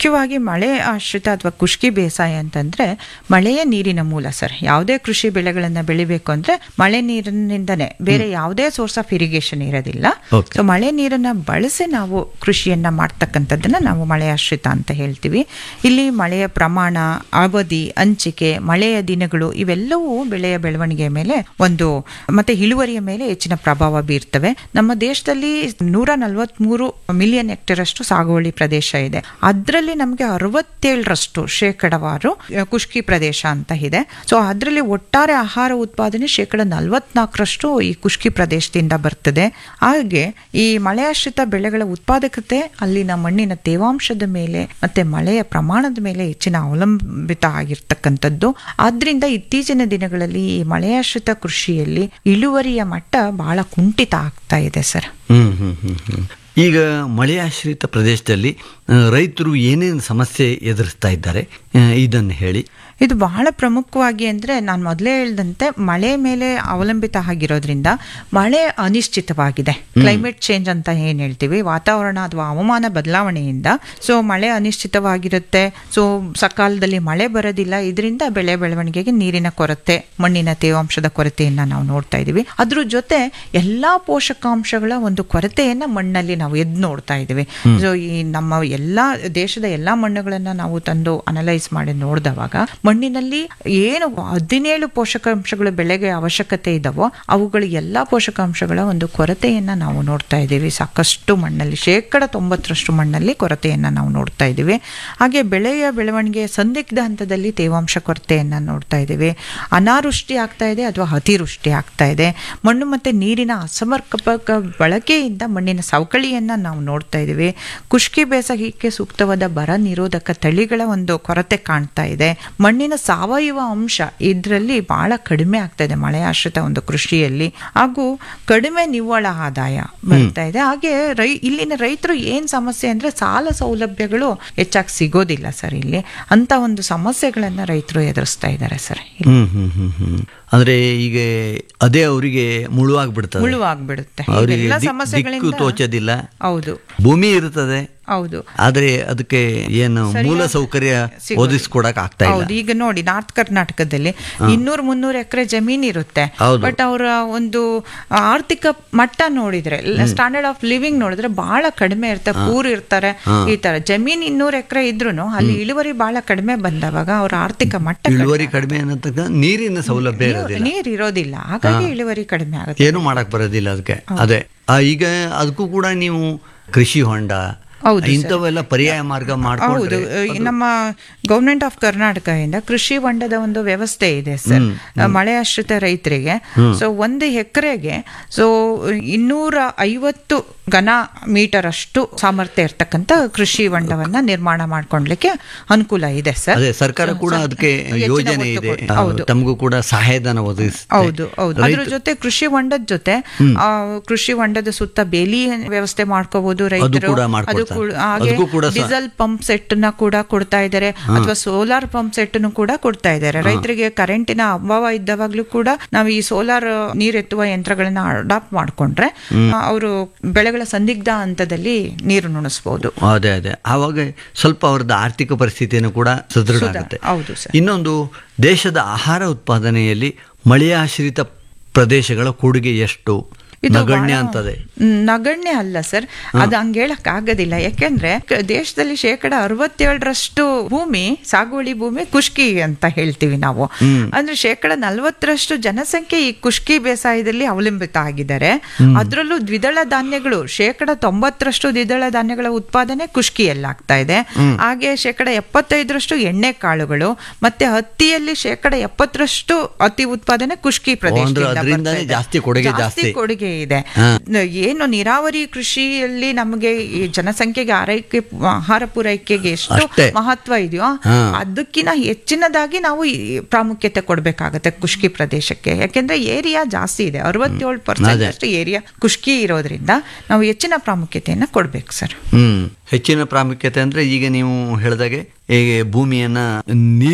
ಮುಖ್ಯವಾಗಿ ಮಳೆ ಆಶ್ರಿತ ಅಥವಾ ಖುಷ್ಕಿ ಬೇಸಾಯ ಅಂತಂದ್ರೆ ಮಳೆಯ ನೀರಿನ ಮೂಲ ಸರ್ ಯಾವುದೇ ಕೃಷಿ ಬೆಳೆಗಳನ್ನ ಬೆಳಿಬೇಕು ಅಂದ್ರೆ ಮಳೆ ನೀರಿನಿಂದನೇ ಬೇರೆ ಯಾವುದೇ ಸೋರ್ಸ್ ಆಫ್ ಇರಿಗೇಷನ್ ಇರೋದಿಲ್ಲ Okay. ಸೊ ಮಳೆ ನೀರನ್ನ ಬಳಸಿ ನಾವು ಕೃಷಿಯನ್ನ ಮಾಡ್ತಕ್ಕಂಥದ್ದನ್ನ ನಾವು ಮಳೆ ಆಶ್ರಿತ ಅಂತ ಹೇಳ್ತೀವಿ ಇಲ್ಲಿ ಮಳೆಯ ಪ್ರಮಾಣ ಅವಧಿ ಹಂಚಿಕೆ ಮಳೆಯ ದಿನಗಳು ಇವೆಲ್ಲವೂ ಬೆಳೆಯ ಬೆಳವಣಿಗೆಯ ಮೇಲೆ ಒಂದು ಮತ್ತೆ ಇಳುವರಿಯ ಮೇಲೆ ಹೆಚ್ಚಿನ ಪ್ರಭಾವ ಬೀರ್ತವೆ ನಮ್ಮ ದೇಶದಲ್ಲಿ ನೂರ ನಲವತ್ಮೂರು ಮಿಲಿಯನ್ ಹೆಕ್ಟೇರ್ ಅಷ್ಟು ಸಾಗುವಳಿ ಪ್ರದೇಶ ಇದೆ ಅದರಲ್ಲಿ ನಮಗೆ ಅರವತ್ತೇಳರಷ್ಟು ಶೇಕಡವಾರು ಅಹ್, ಖುಷ್ಕಿ ಪ್ರದೇಶ ಅಂತ ಇದೆ ಸೊ ಅದರಲ್ಲಿ ಒಟ್ಟಾರೆ ಆಹಾರ ಉತ್ಪಾದನೆ ಶೇಕಡ ನಲವತ್ನಾಲ್ಕರಷ್ಟು ಈ ಖುಷ್ಕಿ ಪ್ರದೇಶದಿಂದ ಬರ್ತದೆ ಹಾಗೆ ಈ ಮಳೆಯಾಶ್ರಿತ ಬೆಳೆಗಳ ಉತ್ಪಾದಕತೆ ಅಲ್ಲಿನ ಮಣ್ಣಿನ ತೇವಾಂಶದ ಮೇಲೆ ಮತ್ತೆ ಮಳೆಯ ಪ್ರಮಾಣದ ಮೇಲೆ ಹೆಚ್ಚಿನ ಅವಲಂಬಿತ ಆಗಿರ್ತಕ್ಕಂಥದ್ದು ಆದ್ರಿಂದ ಇತ್ತೀಚಿನ ದಿನಗಳಲ್ಲಿ ಈ ಮಳೆಯಾಶ್ರಿತ ಕೃಷಿಯಲ್ಲಿ ಇಳುವರಿಯ ಮಟ್ಟ ಬಹಳ ಕುಂಠಿತ ಆಗ್ತಾ ಇದೆ ಸರ್ ಹ್ಮ್ ಹ್ಮ್ ಹ್ಮ್ ಹ್ಮ್ ಈಗ ಮಳೆಯಾಶ್ರಿತ ಪ್ರದೇಶದಲ್ಲಿ ಆ, ರೈತರು ಏನೇನು ಸಮಸ್ಯೆ ಎದುರಿಸ್ತಾ ಇದ್ದಾರೆ ಆ, ಇದನ್ನು ಹೇಳಿ ಇದು ಬಹಳ ಪ್ರಮುಖವಾಗಿ ಅಂದ್ರೆ ನಾನು ಮೊದಲೇ ಹೇಳ್ದಂತೆ ಮಳೆ ಮೇಲೆ ಅವಲಂಬಿತ ಆಗಿರೋದ್ರಿಂದ ಮಳೆ ಅನಿಶ್ಚಿತವಾಗಿದೆ ಕ್ಲೈಮೇಟ್ ಚೇಂಜ್ ಅಂತ ಏನ್ ಹೇಳ್ತೀವಿ ವಾತಾವರಣ ಅಥವಾ ಹವಾಮಾನ ಬದಲಾವಣೆಯಿಂದ ಸೊ ಮಳೆ ಅನಿಶ್ಚಿತವಾಗಿರುತ್ತೆ ಸೊ ಸಕಾಲದಲ್ಲಿ ಮಳೆ ಬರೋದಿಲ್ಲ ಇದರಿಂದ ಬೆಳೆ ಬೆಳವಣಿಗೆಗೆ ನೀರಿನ ಕೊರತೆ ಮಣ್ಣಿನ ತೇವಾಂಶದ ಕೊರತೆಯನ್ನ ನಾವು ನೋಡ್ತಾ ಇದೀವಿ ಅದ್ರ ಜೊತೆ ಎಲ್ಲಾ ಪೋಷಕಾಂಶಗಳ ಒಂದು ಕೊರತೆಯನ್ನ ಮಣ್ಣಲ್ಲಿ ನಾವು ಎದ್ದು ನೋಡ್ತಾ ಇದೀವಿ ಸೊ ಈ ನಮ್ಮ ಎಲ್ಲಾ ದೇಶದ ಎಲ್ಲಾ ಮಣ್ಣುಗಳನ್ನ ನಾವು ತಂದು ಅನಲೈಸ್ ಮಾಡಿ ನೋಡಿದವಾಗ ಮಣ್ಣಿನಲ್ಲಿ ಏನು ಹದಿನೇಳು ಪೋಷಕಾಂಶಗಳು ಬೆಳೆಗೆ ಅವಶ್ಯಕತೆ ಇದಾವೋ ಅವುಗಳು ಎಲ್ಲಾ ಪೋಷಕಾಂಶಗಳ ಒಂದು ಕೊರತೆಯನ್ನ ನಾವು ನೋಡ್ತಾ ಇದ್ದೀವಿ ಸಾಕಷ್ಟು ಮಣ್ಣಲ್ಲಿ ಶೇಕಡ ತೊಂಬತ್ತರಷ್ಟು ಮಣ್ಣಲ್ಲಿ ಕೊರತೆಯನ್ನ ನಾವು ನೋಡ್ತಾ ಇದ್ದೀವಿ ಹಾಗೆ ಬೆಳೆಯ ಬೆಳವಣಿಗೆ ಸಂದಿಗ್ಧ ಹಂತದಲ್ಲಿ ತೇವಾಂಶ ಕೊರತೆಯನ್ನ ನೋಡ್ತಾ ಇದ್ದೀವಿ ಅನಾವೃಷ್ಟಿ ಆಗ್ತಾ ಇದೆ ಅಥವಾ ಅತಿವೃಷ್ಟಿ ಆಗ್ತಾ ಇದೆ ಮಣ್ಣು ಮತ್ತೆ ನೀರಿನ ಅಸಮರ್ಪಕ ಬಳಕೆಯಿಂದ ಮಣ್ಣಿನ ಸವಕಳಿಯನ್ನ ನಾವು ನೋಡ್ತಾ ಇದ್ದೀವಿ ಖುಷ್ಕಿ ಬೇಸಾಯಕ್ಕೆ ಸೂಕ್ತವಾದ ಬರ ನಿರೋಧಕ ತಳಿಗಳ ಒಂದು ಕೊರತೆ ಕಾಣ್ತಾ ಇದೆ ಮಣ್ಣಿನ ಸಾವಯವ ಅಂಶ ಇದರಲ್ಲಿ ಬಹಳ ಕಡಿಮೆ ಆಗ್ತಾ ಇದೆ ಮಳೆ ಆಶ್ರಿತ ಒಂದು ಕೃಷಿಯಲ್ಲಿ ಹಾಗೂ ಕಡಿಮೆ ನಿವ್ವಳ ಆದಾಯ ಬರ್ತಾ ಇದೆ ಹಾಗೆ ರೈ ಇಲ್ಲಿನ ರೈತರು ಏನ್ ಸಮಸ್ಯೆ ಅಂದ್ರೆ ಸಾಲ ಸೌಲಭ್ಯಗಳು ಹೆಚ್ಚಾಗಿ ಸಿಗೋದಿಲ್ಲ ಸರ್ ಇಲ್ಲಿ ಅಂತ ಒಂದು ಸಮಸ್ಯೆಗಳನ್ನ ರೈತರು ಎದುರಿಸ್ತಾ ಇದ್ದಾರೆ ಸರ್ ಇಲ್ಲಿ. ಹ್ಮ್ ಹ್ಮ್ ಹ್ಮ್ ಹ್ಮ್ ಅಂದ್ರೆ ಈಗ ಅದೇ ಅವರಿಗೆ ಮುಳುವಾಗ್ಬಿಡ್ತದೆ ಮುಳುವಾಗ್ಬಿಡುತ್ತೆ ಅವರಿಗೆ ಇವೆಲ್ಲ ದಿಕ್ಕು ಸಮಸ್ಯೆಗಳಿಂದ ತೋಚೋದಿಲ್ಲ ಹೌದು ಭೂಮಿ ಇರ್ತದೆ ಹೌದು ಆದ್ರೆ ಅದಕ್ಕೆ ಏನು ಸರಿಯಾದ- ಮೂಲ ಸೌಕರ್ಯ ಸಿಗೋದಿಲ್ಲ. ಒದಗಿಸ್ಕೊಡಕ್ ಆಗ್ತಾ ಇಲ್ಲ ಹೌದು ಈಗ ನೋಡಿ ನಾರ್ತ್ ಕರ್ನಾಟಕದಲ್ಲಿ ಇನ್ನೂರ್ ಮುನ್ನೂರು ಎಕರೆ ಜಮೀನ್ ಇರುತ್ತೆ ಹೌದು. ಬಟ್ ಅವರ ಒಂದು ಆರ್ಥಿಕ ಮಟ್ಟ ನೋಡಿದ್ರೆ ಸ್ಟ್ಯಾಂಡರ್ಡ್ ಆಫ್ ಲಿವಿಂಗ್ ನೋಡಿದ್ರೆ ಬಹಳ ಕಡಿಮೆ ಇರ್ತಾರೆ ಪೂರ್ ಇರ್ತಾರೆ ಈ ತರ ಜಮೀನ್ ಇನ್ನೂರು ಎಕರೆ ಇದ್ರು ಅಲ್ಲಿ ಇಳುವರಿ ಬಹಳ ಕಡಿಮೆ ಬಂದವಾಗ ಅವ್ರ ಆರ್ಥಿಕ ಮಟ್ಟ ಕಡಿಮೆ ಇಳುವರಿ ಕಡಿಮೆ ಅನ್ನತಕ್ಕ ನೀರಿನ ಸೌಲಭ್ಯ ಇರೋದಿಲ್ಲ ನೀರ್ ಇರೋದಿಲ್ಲ ಹಾಗಾಗಿ ಇಳುವರಿ ಕಡಿಮೆ ಆಗುತ್ತೆ ಏನು ಮಾಡಕ್ ಬರೋದಿಲ್ಲ ಅದಕ್ಕೆ ಅದೇ ಆ, ಈಗ ಅದಕ್ಕೂ ಕೂಡ ನೀವು ಕೃಷಿ ಹೊಂಡ ಹೌದು ಸರ್. ಇಂಥವೆಲ್ಲ ಪರ್ಯಾಯ ಮಾರ್ಗ ಹೌದು ಮಾಡ್ಕೊಂಡ್ರೆ ಈ ನಮ್ಮ ಗವರ್ಮೆಂಟ್ ಆಫ್ ಕರ್ನಾಟಕದಿಂದ ಕೃಷಿ ಹೊಂಡದ ಒಂದು ವ್ಯವಸ್ಥೆ ಇದೆ ಸರ್ ಮಳೆ ಆಶ್ರಿತ ರೈತರಿಗೆ ಸೊ ಒಂದು ಎಕರೆಗೆ ಸೊ ಇನ್ನೂರ ಐವತ್ತು ಘನ ಮೀಟರ್ ಅಷ್ಟು ಸಾಮರ್ಥ್ಯ ಇರ್ತಕ್ಕಂಥ ಕೃಷಿ ಹೊಂಡವನ್ನ ನಿರ್ಮಾಣ ಮಾಡ್ಕೊಳ್ಲಿಕ್ಕೆ ಅನುಕೂಲ ಇದೆ ಸರ್ ಅದೇ ಸರ್ಕಾರ ಕೂಡ ಅದಕ್ಕೆ ಹೆಚ್ಚಿನ ಯೋಜನೆ ಒತ್ತು ಇದೆ ಕೊಟ್ಟು- ಆ, ಹೌದು. ತಮಗೂ ಕೂಡ ಸಹಾಯಧನ ಒದಗಿಸುತ್ತೆ ಹೌದು ಹೌದು ಅದ್ರ ಜೊತೆ ಕೃಷಿ ಹೊಂಡದ ಜೊತೆ ಆ, ಕೃಷಿ ಹೊಂಡದ ಸುತ್ತ ಬೇಲಿ ವ್ಯವಸ್ಥೆ ಮಾಡ್ಕೋಬಹುದು ರೈತರು ಕೂಡ ಅದು ಮಾಡ್ಕೊಡ್ತಾರೆ. ಕೂಡ- ಹಾಗೆ ಅದಕ್ಕೂ ಕೂಡ ಸ- ಡೀಸೆಲ್ ಪಂಪ್ ಸೆಟ್ ನ ಕೂಡ ಕೊಡ್ತಾ ಇದ್ದಾರೆ ಅಥವಾ ಸೋಲಾರ್ ಪಂಪ್ ಸೆಟ್ ಕೂಡ ಕೊಡ್ತಾ ಇದ್ದಾರೆ ರೈತರಿಗೆ ಕರೆಂಟಿನ ಅಭಾವ ಇದ್ದವಾಗ್ಲೂ ಕೂಡ ನಾವು ಈ ಸೋಲಾರ್ ನೀರೆತ್ತುವ ಯಂತ್ರಗಳನ್ನ ಅಡಾಪ್ಟ್ ಮಾಡ್ಕೊಂಡ್ರೆ ಅವರು ಬೆಳೆಗಳ ಸಂದಿಗ್ಧ ಹಂತದಲ್ಲಿ ನೀರು ನುಣಿಸಬಹುದು ಅದೇ ಅದೇ ಆವಾಗ ಸ್ವಲ್ಪ ಅವ್ರದ್ದು ಆರ್ಥಿಕ ಪರಿಸ್ಥಿತಿಯನ್ನು ಕೂಡ ಸದೃಢ ಸುಧಾ- ಆಗುತ್ತೆ ಹೌದು ಸರ್. ಇನ್ನೊಂದು ದೇಶದ ಆಹಾರ ಉತ್ಪಾದನೆಯಲ್ಲಿ ಮಳೆಯಾಶ್ರಿತ ಪ್ರದೇಶಗಳ ಕೊಡುಗೆ ಎಷ್ಟು ಇದು ನಗಣ್ಯ ಬಹಳ- ಅಂತದೆ ಮ್, ನಗಣ್ಯ ಅಲ್ಲ ಸರ್ ಅದು ಹಂಗ ಹೇಳಕ್ ಆಗೋದಿಲ್ಲ ಯಾಕೆಂದ್ರೆ ಕ- ದೇಶದಲ್ಲಿ ಶೇಕಡ ಅರವತ್ತೇಳರಷ್ಟು ಭೂಮಿ ಸಾಗುವಳಿ ಭೂಮಿ ಕುಷ್ಕಿ ಅಂತ ಹೇಳ್ತೀವಿ ನಾವು ಅಂದ್ರೆ ಶೇಕಡ ನಲವತ್ತರಷ್ಟು ಜನಸಂಖ್ಯೆ ಈ ಕುಷ್ಕಿ ಬೇಸಾಯದಲ್ಲಿ ಅವಲಂಬಿತ ಆಗಿದ್ದಾರೆ ಅದರಲ್ಲೂ ದ್ವಿದಳ ಧಾನ್ಯಗಳು ಶೇಕಡ ತೊಂಬತ್ತರಷ್ಟು ದ್ವಿದಳ ಧಾನ್ಯಗಳ ಉತ್ಪಾದನೆ ಕುಷ್ಕಿಯಲ್ಲಿ ಆಗ್ತಾ ಇದೆ ಹಾಗೆ ಶೇಕಡ ಎಪ್ಪತ್ತೈದರಷ್ಟು ಎಣ್ಣೆ ಕಾಳುಗಳು ಮತ್ತೆ ಹತ್ತಿಯಲ್ಲಿ ಶೇಕಡ ಎಪ್ಪತ್ತರಷ್ಟು ಹತ್ತಿ ಉತ್ಪಾದನೆ ಕುಷ್ಕಿ ಪ್ರದೇಶದಿಂದ ಅದ್ರಿಂದಾನೇ ಬರ್ತಾ ಇದೆ. ಜಾಸ್ತಿ ಕೊಡುಗೆ ಜಾಸ್ತಿ. ಕೊಡುಗೆ ಇದೆ ಏನು ನೀರಾವರಿ ಕೃಷಿಯಲ್ಲಿ ನಮಗೆ ಈ ಜನಸಂಖ್ಯೆಗೆ ಆರೈಕೆ ಆಹಾರ ಪೂರೈಕೆಗೆ ಎಷ್ಟು ಅಷ್ಟೇ. ಮಹತ್ವ ಇದೆಯೋ ಹಾ. ಅದಕ್ಕಿಂತ ಹೆಚ್ಚಿನದಾಗಿ ನಾವು ಈ ಪ್ರಾಮುಖ್ಯತೆ ಕೊಡ್ಬೇಕಾಗತ್ತೆ ಕುಷ್ಕಿ ಪ್ರದೇಶಕ್ಕೆ ಯಾಕೆಂದ್ರೆ ಏರಿಯಾ ಜಾಸ್ತಿ ಇದೆ ಅರವತ್ತೇಳು ಪರ್ಸೆಂಟ್ ಅಷ್ಟು ಏರಿಯಾ ಕುಷ್ಕಿ ಇರೋದ್ರಿಂದ ನಾವು ಹೆಚ್ಚಿನ ಪ್ರಾಮುಖ್ಯತೆಯನ್ನ ಕೊಡ್ಬೇಕು ಸರ್ ಹ್ಮ್ ಹೆಚ್ಚಿನ ಪ್ರಾಮುಖ್ಯತೆ ಅಂದ್ರೆ ಈಗ ನೀವು ಹೇಳಿದಾಗೆ ಈಗ ಭೂಮಿಯನ್ನ ನೀರು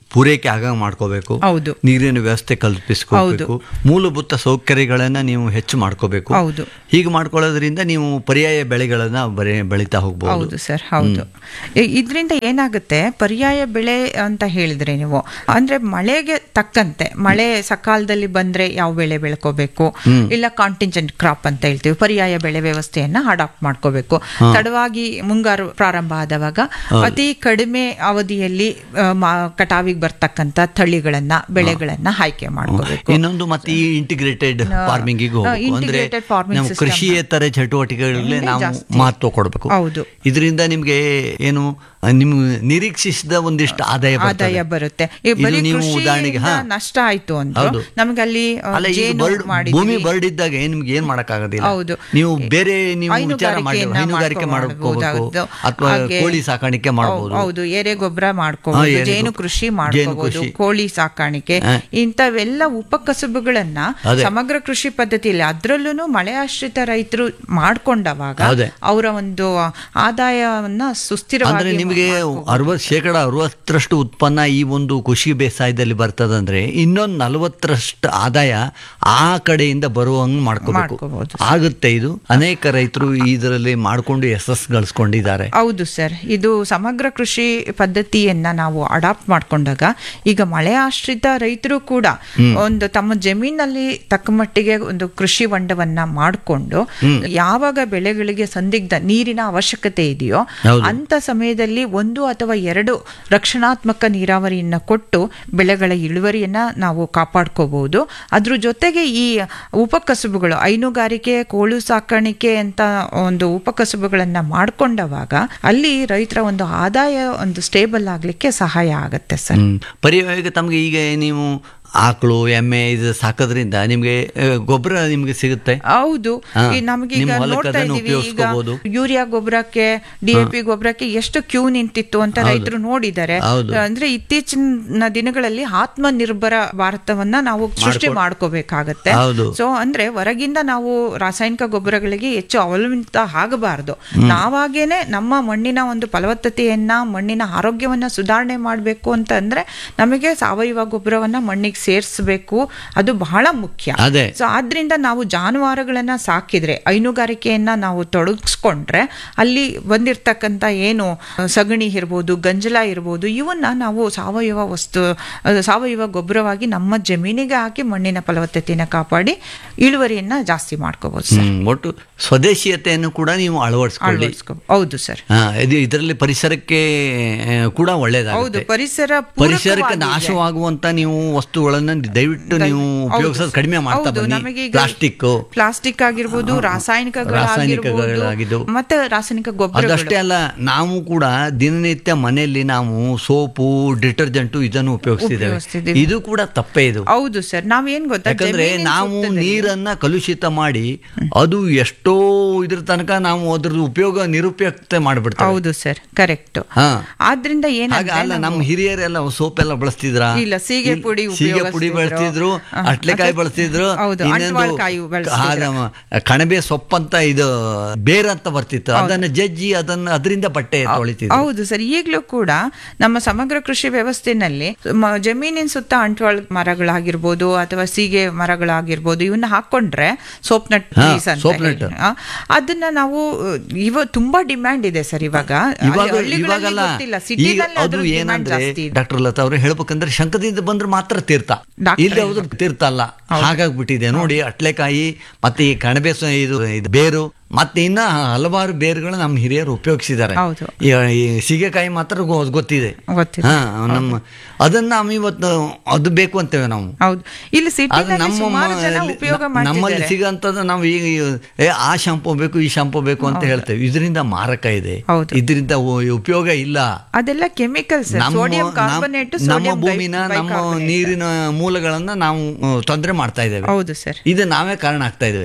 ಪೂರೈಕೆ ಆಗ ಮಾಡ್ಕೋಬೇಕು ಹೌದು ನೀರಿನ ವ್ಯವಸ್ಥೆ ಕಲ್ಪಿಸ್ಕೋಬೇಕು ಮೂಲಭೂತ ಸೌಕರ್ಯಗಳನ್ನ ನೀವು ಹೆಚ್ಚು ಮಾಡ್ಕೋಬೇಕು ಹೌದು ಹೀಗೆ ಮಾಡ್ಕೊಳ್ಳೋದ್ರಿಂದ ನೀವು ಪರ್ಯಾಯ ಬೆಳೆಗಳನ್ನ ಬರೆ ಬೆಳೀತಾ ಹೋಗ್ಬೋದು ಹೌದು ಸರ್ ಹೌದು ಇದರಿಂದ ಏನಾಗುತ್ತೆ ಪರ್ಯಾಯ ಬೆಳೆ ಅಂತ ಹೇಳಿದ್ರೆ ನೀವು ಅಂದ್ರೆ ಮಳೆಗೆ ತಕ್ಕಂತೆ ಮಳೆ ಸಕಾಲದಲ್ಲಿ ಬಂದ್ರೆ ಯಾವ ಬೆಳೆ ಬೆಳ್ಕೋಬೇಕು ಇಲ್ಲ ಕಾಂಟಿಂಜೆಂಟ್ ಕ್ರಾಪ್ ಅಂತ ಹೇಳ್ತೀವಿ ಪರ್ಯಾಯ ಬೆಳೆ ವ್ಯವಸ್ಥೆಯನ್ನ ಅಡಾಪ್ಟ್ ಮಾಡ್ಕೋಬೇಕು ತಡವಾಗಿ ಮುಂಗಾರು ಪ್ರಾರಂಭ ಆದವಾಗ ಅತಿ ಕಡಿಮೆ ಅವಧಿಯಲ್ಲಿ ಆ, ಮಾ- ಕಟಾವಿಗೆ ಬರ್ತಕ್ಕಂತ ತಳಿಗಳನ್ನ ಬೆಳೆಗಳನ್ನ ಆಯ್ಕೆ ಮಾಡ್ಕೋಬೇಕು ಇನ್ನೊಂದು ಮತ್ತೆ ಈ ಇಂಟಿಗ್ರೇಟೆಡ್ ಫಾರ್ಮಿಂಗ್ ಹೋಗ್ಬೇಕು ಅಂದ್ರೆ integrated farming ನಾವು system. ಕೃಷಿಯೇತರ ಚಟುವಟಿಕೆಗಳಿಗೆ ನಾವು ಜಾಸ್ತಿ. ಮಹತ್ವ ಕೊಡಬೇಕು ಹೌದು. ಇದರಿಂದ ನಿಮ್ಗೆ ಏನು ನಿಮ್ಗೆ ನಿರೀಕ್ಷಿಸಿದ ಒಂದಿಷ್ಟು ಆದಾಯ ಬರ್ತದೆ. ಆದಾಯ ಬರುತ್ತೆ ಈ ಇದು ಬರೀ ನೀವು ಕೃಷಿಯಿಂದ ಉದಾಹರಣೆಗೆ ಹಾ ನಷ್ಟ ಆಯ್ತು ಅಂತ ಹೌದು. ನಮಗೆ ಅಲ್ಲಿ ಆ, ಅಲ್ಲ ಈಗ ಜೇನು ಬರ್ಡ್ ಮಾಡಿದ್ವಿ. ಭೂಮಿ ಬರ್ಡ್ ಇದ್ದಾಗ ನಿಮ್ಗೆ ಏನ್ ಮಾಡಕ್ ಆಗೋದಿಲ್ಲ ಹೌದು. ನೀವು ಬೇರೆ ನೀವು ವಿಚಾರ ಮಾಡಿ ಹೈನುಗಾರಿಕೆಯನ್ನ ಹೈನುಗಾರಿಕೆ ಮಾಡ್ಕೋಬಹುದು. ಮಾಡ್ಕೋಬೇಕು ಹೌದು. ಅಥವಾ ಹಾಗೆ- ಕೋಳಿ ಸಾಕಾಣಿಕೆ ಮಾಡಬಹುದು ಹೌದು ಎರೆ ಗೊಬ್ಬರ ಹಾ, ಮಾಡ್ಕೋಬಹುದು ಎರೆ ಜೇನು ಗೊ- ಕೃಷಿ ಜೇನು ಮಾಡ್ಕೋಬಹುದು ಕೃಷಿ. ಕೋಳಿ ಸಾಕಾಣಿಕೆ ಹಾ. ಇಂಥವೆಲ್ಲ ಉಪಕಸುಬುಗಳನ್ನ ಅದೇ. ಸಮಗ್ರ ಕೃಷಿ ಪದ್ಧತಿಯಲ್ಲಿ ಅದ್ರಲ್ಲೂ ಮಳೆ ಆಶ್ರಿತ ರೈತರು ಮಾಡ್ಕೊಂಡವಾಗ ಅದೇ. ಅವರ ಒಂದು ಆದಾಯವನ್ನ ಅಂದ್ರೆ ಸುಸ್ಥಿರವಾಗಿ ನಿಮಗೆ ಅರವತ್ ಶೇಕಡ ಅರವತ್ತರಷ್ಟು ಉತ್ಪನ್ನ ಈ ಒಂದು ಕೃಷಿ ಬೇಸಾಯದಲ್ಲಿ ಬರ್ತದಂದ್ರೆ ಇನ್ನೊಂದು ನಲವತ್ತರಷ್ಟು ಆದಾಯ ಆ ಕಡೆಯಿಂದ ಬರುವಂಗ್ ಮಾಡ್ಕೋಬೇಕು ಮಾಡ್ಕೋಬಹುದು. ಆಗುತ್ತೆ ಇದು ಅನೇಕ ರೈತರು ಇದರಲ್ಲಿ ಮಾಡ್ಕೊಂಡು ಯಶಸ್ ಗಳಿಸ್ಕೊಂಡಿದ್ದಾರೆ ಹೌದು ಸರ್ ಇದು ಸಮಗ್ರ ಕೃಷಿ ಪದ್ಧತಿಯನ್ನ ನಾವು ಅಡಾಪ್ಟ್ ಮಾಡ್ಕೊಂಡಾಗ ಈಗ ಮಳೆ ಆಶ್ರಿತ ರೈತರು ಕೂಡ ಒಂದು ತಮ್ಮ ಜಮೀನಲ್ಲಿ ತಕ್ಕ ಮಟ್ಟಿಗೆ ಒಂದು ಕೃಷಿ ಹೊಂಡವನ್ನ ಮಾಡಿಕೊಂಡು ಯಾವಾಗ ಬೆಳೆಗಳಿಗೆ ಸಂದಿಗ್ಧ ನೀರಿನ ಅವಶ್ಯಕತೆ ಇದೆಯೋ ಹೌದು. ಅಂತ ಸಮಯದಲ್ಲಿ ಒಂದು ಅಥವಾ ಎರಡು ರಕ್ಷಣಾತ್ಮಕ ನೀರಾವರಿಯನ್ನ ಕೊಟ್ಟು ಬೆಳೆಗಳ ಇಳುವರಿಯನ್ನ ನಾವು ಕಾಪಾಡ್ಕೋಬಹುದು ಅದ್ರ ಜೊತೆಗೆ ಈ ಉಪಕಸುಬುಗಳು ಹೈನುಗಾರಿಕೆ ಕೋಳು ಸಾಕಾಣಿಕೆ ಅಂತ ಒಂದು ಉಪಕಸುಬುಗಳನ್ನ ಮಾಡ್ಕೊಂಡವಾಗ ಅಲ್ಲಿ ರೈತರ ಒಂದು ಆದಾಯ ಒಂದು ಸ್ಟೇಬಲ್ ಆಗ್ಲಿಕ್ಕೆ ಸಹಾಯ ಆಗತ್ತೆ ಸರ್ ಹ್ಮ್. ಪರ್ಯಾಯವಾಗಿ ತಮ್ಗೆ ಈಗ ನೀವು ಆಕಳು ಎಮ್ಮೆ ಇದು ಸಾಕೋದ್ರಿಂದ ನಿಮ್ಗೆ ಆ, ಗೊಬ್ಬರ ನಿಮ್ಗೆ ಸಿಗುತ್ತೆ ಹೌದು ಹಾ. ಈ ನಮಗೀಗ ನಿಮ್ಮ ಹೊಲಕ್ಕೆ ನೋಡ್ತಾ ಅದನ್ನು ಇದೀವಿ ಈಗ ಉಪಯೋಗಿಸ್ಕೋಬಹುದು. ಯೂರಿಯಾ ಗೊಬ್ಬರಕ್ಕೆ ಡಿ ಎ ಪಿ ಗೊಬ್ಬರಕ್ಕೆ ಎಷ್ಟು ಕ್ಯೂ ನಿಂತಿತ್ತು ಅಂತ ರೈತರು ನೋಡಿದ್ದಾರೆ ಹೌದು. ಅಂದ್ರೆ ಇತ್ತೀಚಿನ ದಿನಗಳಲ್ಲಿ ಆತ್ಮನಿರ್ಭರ ಭಾರತವನ್ನ ನಾವು ಸೃಷ್ಟಿ ಮಾಡ್ಕೋಬೇಕಾಗತ್ತೆ ಹೌದು. ಸೊ ಅಂದ್ರೆ ಹೊರಗಿಂದ ನಾವು ರಾಸಾಯನಿಕ ಗೊಬ್ಬರಗಳಿಗೆ ಹೆಚ್ಚು ಅವಲಂಬಿತ ಆಗಬಾರದು ನಾವಾಗೇನೆ ನಮ್ಮ ಮಣ್ಣಿನ ಒಂದು ಫಲವತ್ತತೆಯನ್ನ ಮಣ್ಣಿನ ಆರೋಗ್ಯವನ್ನ ಸುಧಾರಣೆ ಮಾಡಬೇಕು ಅಂತ ಅಂದ್ರೆ ನಮಗೆ ಸಾವಯವ ಗೊಬ್ಬರವನ್ನ ಮಣ್ಣಿಗೆ ಸೇರಿಸಬೇಕು ಅದು ಬಹಳ ಮುಖ್ಯ ಅದೇ. ಸೊ ಆದ್ರಿಂದ ನಾವು ಜಾನುವಾರುಗಳನ್ನ ಸಾಕಿದ್ರೆ ಹೈನುಗಾರಿಕೆಯನ್ನ ನಾವು ತೊಡಗಿಸ್ಕೊಂಡ್ರೆ ಅಲ್ಲಿ ಬಂದಿರ್ತಕ್ಕಂಥ ಏನು ಅಹ್, ಸಗಣಿ ಇರ್ಬೋದು ಗಂಜಲ ಇರ್ಬೋದು ಇವನ್ನ ನಾವು ಸಾವಯವ ವಸ್ತು ಅಹ್, ಸಾವಯವ ಗೊಬ್ಬರವಾಗಿ ನಮ್ಮ ಜಮೀನಿಗೆ ಹಾಕಿ ಮಣ್ಣಿನ ಫಲವತ್ತತೆಯನ್ನು ಕಾಪಾಡಿ ಇಳುವರಿಯನ್ನ ಜಾಸ್ತಿ ಮಾಡ್ಕೋಬಹುದು ಸರ್ ಹ್ಮ್. ಒಟ್ಟು ಸ್ವದೇಶೀಯತೆಯನ್ನು ಕೂಡ ನೀವು ಅಳವಡಿಸ್ಕೊಳ್ಳಿ ಅಳವಡಿಸ್ಕೊ ಹೌದು ಸರ್ ಹಾ, ಇದು ಇದರಲ್ಲಿ ಪರಿಸರಕ್ಕೆ ಆ, ಕೂಡ ಹೌದು ಒಳ್ಳೇದಾಗುತ್ತೆ ಪರಿಸರ ಪರಿಸರಕ್ಕೆ ಪೂರಕವಾಗಿದೆ. ನಾಶವಾಗುವಂತ ನೀವು ವಸ್ತುಗಳನ್ನ ದಯವಿಟ್ಟು ನೀವು ಹೌದು. ಉಪಯೋಗಿಸೋದು ಕಡಿಮೆ ಮಾಡ್ತಾ ಹೌದು, ಬನ್ನಿ ನಮಗೀಗ ಪ್ಲಾಸ್ಟಿಕ್ ಪ್ಲಾಸ್ಟಿಕ್ ಆಗಿರ್ಬೋದು ರಾಸಾಯನಿಕಗಳಾಗಿರ್ಬೋದು ರಾಸಾಯನಿಕಗಳಾಗಿದ್ದು. ಮತ್ತೆ ರಾಸಾಯನಿಕ ಗೊಬ್ಬರ ಅದಷ್ಟೇ ಅಲ್ಲ ನಾವು ಕೂಡ ದಿನನಿತ್ಯ ಮನೆಯಲ್ಲಿ ನಾವು ಸೋಪು ಡಿಟರ್ಜೆಂಟ್ ಇದನ್ನು ಉಪಯೋಗಿಸ್ತಿದ್ದೇವೆ ಉಪಯೋಗಿಸ್ತಿದ್ದೀವಿ. ಇದು ಕೂಡ ತಪ್ಪೇ ಇದು ಹೌದು ಸರ್ ನಾವೇನ್ ಗೊತ್ತಾ ಯಾಕಂದ್ರೆ ಜಮೀನಿನ ನಾವು ಸುತ್ತದಲ್ಲಿ- ನೀರನ್ನ ಕಲುಷಿತ ಮಾಡಿ ಅದು ಎಷ್ಟೋ ಇದ್ರ ತನಕ ನಾವು ಅದ್ರದ್ದು ಉಪಯೋಗ ನಿರುಪಯುಕ್ತ ಮಾಡ್ಬಿಡ್ತೇವೆ ಹೌದು ಸರ್ ಕರೆಕ್ಟ್ ಹಾ ಆದ್ರಿಂದ ಹಾಗ ಏನಂದ್ರೆ ಅಲ್ಲ ನಾವು- ನಮ್ಮ ಹಿರಿಯರೆಲ್ಲ ಸೋಪ್ ಎಲ್ಲ ಬಳಸ್ತಿದ್ರ ಇಲ್ಲ, ಸೀಗೆ ಪುಡಿ ಸೀಗೆ ಪುಡಿ ಉಪಯೋಗಿಸ್ತಿದ್ರು. ಬಳಸ್ತಿದ್ರು ಹ, ಅಟ್ಲೆಕಾಯಿ ಮತ್ತೆ- ಬಳಸ್ತಿದ್ರು ಹೌದು, ಅಂಟ್ವಾಳ್ಕಾಯಿ ಬಳಸ್ತಿದ್ರು. ಆದ- ಕಣಬೆ ಸೊಪ್ಪಂತ ಇದು ಬೇರ್ ಅಂತ ಬರ್ತಿತ್ತು ಅದನ್ನ ಜಜ್ಜಿ ಅದನ್ನ ಅದರಿಂದ ಬಟ್ಟೆ ತೊಳಿತಿದ್ರು ಹೌದು ಸರ್ ಈಗಲೂ ಕೂಡ ನಮ್ಮ ಸಮಗ್ರ ಕೃಷಿ ವ್ಯವಸ್ಥೆನಲ್ಲಿ ಮ- ಜಮೀನಿನ ಸುತ್ತ ಅಂಟ್ವಾಳ ಮರಗಳಾಗಿರ್ಬೋದು ಅಥವಾ ಸೀಗೆ ಮರಗಳಾಗಿರ್ಬೋದು ಇವನ್ನ ಹಾಕೊಂಡ್ರೆ ಸೋಪ್ ನಟ್ ಹಾ, trees ಅಂತ soap nut. ಹೇಳಿ. ಆ, ಅದನ್ನ ನಾವು ಇವ ತುಂಬಾ ಡಿಮ್ಯಾಂಡ್ ಇದೆ ಸರ್ ಇವಾಗ ಇವಾಗ ಅಲ್ಲಿ ಹಳ್ಳಿಗಳಲ್ಲಿ ಇವಾಗಲ್ಲ ಗೊತ್ತಿಲ್ಲ ಈಗ ಸಿಟಿನಲ್ಲಿ ಅದು ಅದ್ರ ಡಿಮ್ಯಾಂಡ್ ಏನಂದ್ರೆ ಜಾಸ್ತಿ ಇದೆ ಡಾಕ್ಟರ್ ಲತಾ ಅವ್ರು ಹೇಳ್ಬೇಕಂದ್ರೆ ಶಂಕದಿಂದ ಬಂದ್ರೆ ಮಾತ್ರ ತೀರ್ಥ ಡಾಕ್ಟ್ರೇ ಇಲ್ಲಿ ಹೋದ್ರೆ ತೀರ್ಥ ಅಲ್ಲ ಹಾಗಾಗ್ಬಿಟ್ಟಿದೆ ನೋಡಿ ಅಟ್ಲೆಕಾಯಿ ಮತ್ತೆ ಈ ಕಣಬೆ ಸ- ಇದು ಇದು ಬೇರು ಮತ್ತೆ ಇನ್ನ ಹಲವಾರು ಬೇರುಗಳು ನಮ್ಮ ಹಿರಿಯರು ಉಪಯೋಗಿಸಿದ್ದಾರೆ ಹೌದು. ಈ ಈ ಸೀಗೆಕಾಯಿ ಮಾತ್ರ ಗೊ- ಗೊತ್ತಿದೆ ಗೊತ್ತಿದೆ. ಹಾ ನಮ್ಮ ಅದನ್ನ ನಾವು ಇವತ್ತು ಅದು ಬೇಕು ಅಂತೇವೆ ನಾವು ಹೌದು ಇಲ್ಲಿ ಅದು ಸಿಟಿನಲ್ಲಿ ಸುಮಾರು ಜನ ನಮ್ಮ ಉಪಯೋಗ ನಮ್ಮಲ್ಲಿ ಮಾಡ್ತಿದ್ದಾರೆ ಸಿಗಂತದ್ದು ನಾವು ಈಗ ಏ ಆ ಶಾಂಪೂ ಬೇಕು ಈ ಶಾಂಪೂ ಬೇಕು ಅಂತ ಹೇಳ್ತೇವೆ ಇದರಿಂದ ಮಾರಕ ಇದೆ ಹೌದು. ಇದರಿಂದ ಉ- ಉಪಯೋಗ ಇಲ್ಲ ಅದೆಲ್ಲ ಕೆಮಿಕಲ್ಸ್ ನಮ್ಮ ಸೋಡಿಯಂ ನಮ್ಮ- ಕಾರ್ಬನೇಟ್ ನಮ್ಮ ಭೂಮಿನ ನಮ್ಮ ನೀರಿನ ಮೂಲಗಳನ್ನ ನಾವು ತೊಂದರೆ ಮಾಡ್ತಾ ಇದ್ದೇವೆ ಹೌದು ಸರ್ ಇದು ನಾವೇ ಕಾರಣ ಆಗ್ತಾ ಇದ್ದೇವೆ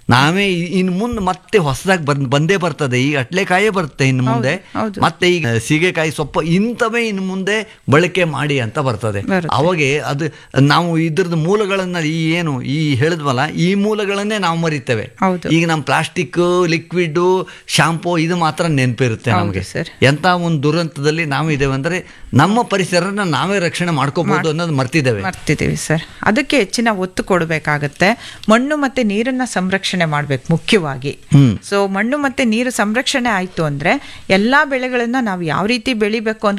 ನಾವೇ ಇ- ಇನ್ನು ಮುಂದೆ ಮತ್ತೆ ಹೊಸದಾಗಿ ಬಂದ್ ಬಂದೇ ಬರ್ತದೆ ಈಗ ಅಟ್ಲೆಕಾಯೇ ಬರುತ್ತೆ ಇನ್ನು ಮುಂದೆ ಹೌದು. ಮತ್ತೆ ಈಗ ಸೀಗೆಕಾಯಿ ಸೊಪ್ಪು ಇಂಥವೇ ಇನ್ನು ಮುಂದೆ ಬಳಕೆ ಮಾಡಿ ಅಂತ ಬರ್ತದೆ ಬರುತ್ತೆ. ಅವಾಗೆ ಅದು ನಾವು ಇದ್ರದ್ದು ಮೂಲಗಳನ್ನ ಈ ಏನು ಈ ಹೇಳಿದ್ವಲ್ಲ ಈ ಮೂಲಗಳನ್ನೇ ನಾವು ಮರಿತೇವೆ ಹೌದು. ಈಗ ನಮ್ಮ ಪ್ಲಾಸ್ಟಿಕ್ ಲಿಕ್ವಿಡ್ ಶಾಂಪೂ ಇದು ಮಾತ್ರ ನೆನಪಿರುತ್ತೆ ಹೌದು ನಮಗೆ ಸರ್. ಎಂತ ಒಂದು ದುರಂತದಲ್ಲಿ ನಾವು ಇದ್ದೇವೆ ಅಂದ್ರೆ ನಮ್ಮ ಪರಿಸರನ ನಾವೇ ರಕ್ಷಣೆ ಮಾಡ್ಕೋಬಹುದು ಅನ್ನೋದು ಮರ್ತಿದ್ದೇವೆ ಮರ್ತಿದ್ದೀವಿ ಸರ್ ಅದಕ್ಕೆ ಹೆಚ್ಚಿನ ಒತ್ತು ಕೊಡಬೇಕಾಗತ್ತೆ ಮಣ್ಣು ಮತ್ತೆ ನೀರನ್ನ ಸಂರಕ್ಷಣೆ ಮಾಡ್ಬೇಕು ಮುಖ್ಯವಾಗಿ ಹ್ಮ್. ಸೊ ಮಣ್ಣು ಮತ್ತೆ ನೀರು ಸಂರಕ್ಷಣೆ ಆಯ್ತು ಅಂದ್ರೆ ಎಲ್ಲಾ ಬೆಳೆಗಳನ್ನ ನಾವು ಯಾವ ರೀತಿ ಬೆಳಿಬೇಕು